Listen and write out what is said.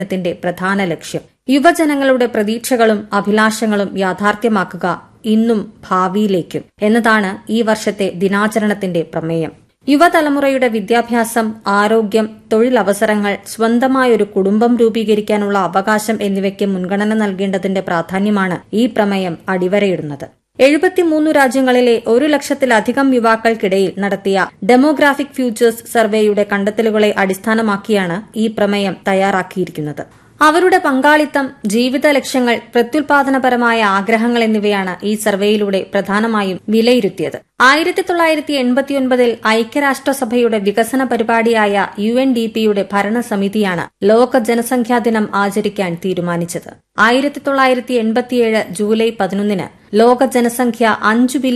ത്തിന്റെ പ്രധാന ലക്ഷ്യം യുവജനങ്ങളുടെ പ്രതീക്ഷകളും അഭിലാഷങ്ങളും യാഥാർത്ഥ്യമാക്കുക ഇന്നും ഭാവിയിലേക്കും എന്നതാണ് ഈ വർഷത്തെ ദിനാചരണത്തിന്റെ പ്രമേയം യുവതലമുറയുടെ വിദ്യാഭ്യാസം ആരോഗ്യം തൊഴിലവസരങ്ങൾ സ്വന്തമായൊരു കുടുംബം രൂപീകരിക്കാനുള്ള അവകാശം എന്നിവയ്ക്ക് മുൻഗണന നൽകേണ്ടതിന്റെ പ്രാധാന്യമാണ് ഈ പ്രമേയം അടിവരയിടുന്നത് എഴുപത്തിമൂന്ന് രാജ്യങ്ങളിലെ ഒരു ലക്ഷത്തിലധികം യുവാക്കൾക്കിടയിൽ നടത്തിയ ഡെമോഗ്രാഫിക് ഫ്യൂച്ചേഴ്സ് സർവേയുടെ കണ്ടെത്തലുകളെ അടിസ്ഥാനമാക്കിയാണ് ഈ പ്രമേയം തയ്യാറാക്കിയിരിക്കുന്നത് അവരുടെ പങ്കാളിത്തം ജീവിത ലക്ഷ്യങ്ങൾ പ്രത്യുൽപാദനപരമായ ആഗ്രഹങ്ങൾ എന്നിവയാണ് ഈ സർവേയിലൂടെ പ്രധാനമായും വിലയിരുത്തിയത് ആയിരത്തി തൊള്ളായിരത്തി എൺപത്തിയൊൻപതിൽ ഐക്യരാഷ്ട്രസഭയുടെ വികസന പരിപാടിയായ യു എൻ ഡി പിയുടെ ഭരണസമിതിയാണ് ലോക ജനസംഖ്യാ ദിനം ആചരിക്കാൻ തീരുമാനിച്ചത് ആയിരത്തി തൊള്ളായിരത്തി എൺപത്തിയേഴ് ജൂലൈ പതിനൊന്നിന് ലോക ജനസംഖ്യ അഞ്ചു